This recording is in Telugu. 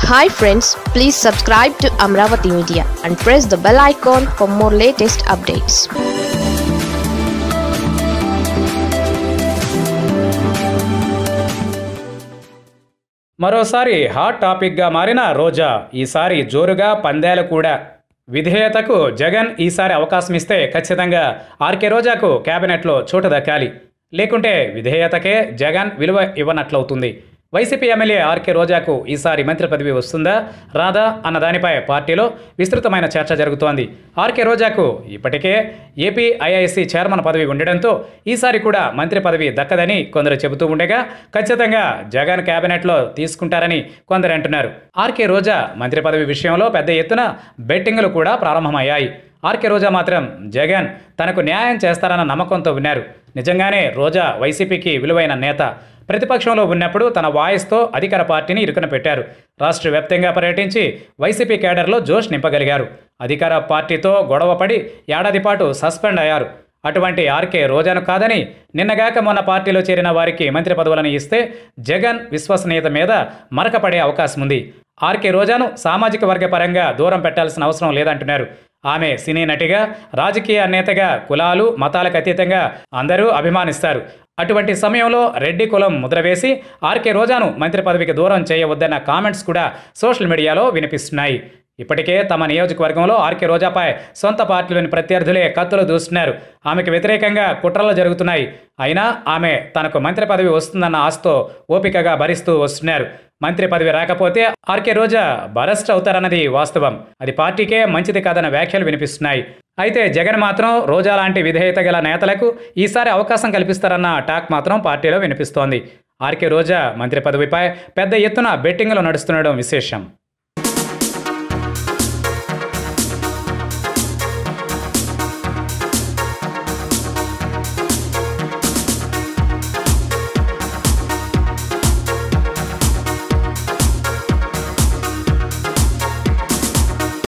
hi friends please subscribe to Amaravati media and press the bell icon for more latest updates మరోసారి హాట్ టాపిక్గా మారిన రోజా ఈసారి జోరుగా పందేలు కూడా విధేయతకు జగన్ ఈసారి అవకాశం ఇస్తే ఖచ్చితంగా ఆర్కే రోజాకు కేబినెట్లో చోటు దక్కాలి లేకుంటే విధేయతకే జగన్ విలువ ఇవ్వనట్లవుతుంది వైసీపీ ఎమ్మెల్యే ఆర్కే రోజాకు ఈసారి మంత్రి పదవి వస్తుందా రాదా అన్న దానిపై పార్టీలో విస్తృతమైన చర్చ జరుగుతోంది ఆర్కే రోజాకు ఇప్పటికే ఏపీ ఐఐసి చైర్మన్ పదవి ఉండడంతో ఈసారి కూడా మంత్రి పదవి దక్కదని కొందరు చెబుతూ ఉండగా ఖచ్చితంగా జగన్ కేబినెట్లో తీసుకుంటారని కొందరు అంటున్నారు ఆర్కే రోజా మంత్రి పదవి విషయంలో పెద్ద ఎత్తున బెట్టింగులు కూడా ప్రారంభమయ్యాయి ఆర్కే రోజా మాత్రం జగన్ తనకు న్యాయం చేస్తారన్న నమ్మకంతో ఉన్నారు నిజంగానే రోజా వైసీపీకి విలువైన నేత ప్రతిపక్షంలో ఉన్నప్పుడు తన వాయిస్తో అధికార పార్టీని ఇరుకున పెట్టారు రాష్ట్ర వ్యాప్తంగా పర్యటించి వైసీపీ కేడర్లో జోష్ నింపగలిగారు అధికార పార్టీతో గొడవపడి ఏడాది పాటు సస్పెండ్ అయ్యారు అటువంటి ఆర్కే రోజాను కాదని నిన్నగాక మొన్న పార్టీలో చేరిన వారికి మంత్రి పదవులను ఇస్తే జగన్ విశ్వసనీయత మీద మరకపడే అవకాశం ఉంది ఆర్కే రోజాను సామాజిక వర్గ పరంగా దూరం పెట్టాల్సిన అవసరం లేదంటున్నారు ఆమె సినీ నటిగా రాజకీయ నేతగా కులాలు మతాలకు అతీతంగా అందరూ అభిమానిస్తారు అటువంటి సమయంలో రెడ్డి కులం ముద్ర వేసి ఆర్కే రోజాను మంత్రి పదవికి దూరం చేయవద్దన్న కామెంట్స్ కూడా సోషల్ మీడియాలో వినిపిస్తున్నాయి ఇప్పటికే తమ నియోజకవర్గంలో ఆర్కే రోజాపై సొంత పార్టీలోని ప్రత్యర్థులే కత్తులు దూస్తున్నారు ఆమెకు వ్యతిరేకంగా కుట్రలు జరుగుతున్నాయి అయినా ఆమె తనకు మంత్రి పదవి వస్తుందన్న ఆశతో ఓపికగా భరిస్తూ వస్తున్నారు మంత్రి పదవి రాకపోతే ఆర్కే రోజా బరస్ట్ అవుతారన్నది వాస్తవం అది పార్టీకే మంచిది కాదన్న వ్యాఖ్యలు వినిపిస్తున్నాయి అయితే జగన్ మాత్రం రోజా లాంటి విధేయత గల నేతలకు ఈసారి అవకాశం కల్పిస్తారన్న టాక్ మాత్రం పార్టీలో వినిపిస్తోంది ఆర్కే రోజా మంత్రి పదవిపై పెద్ద ఎత్తున బెట్టింగ్లు నడుస్తుండడం విశేషం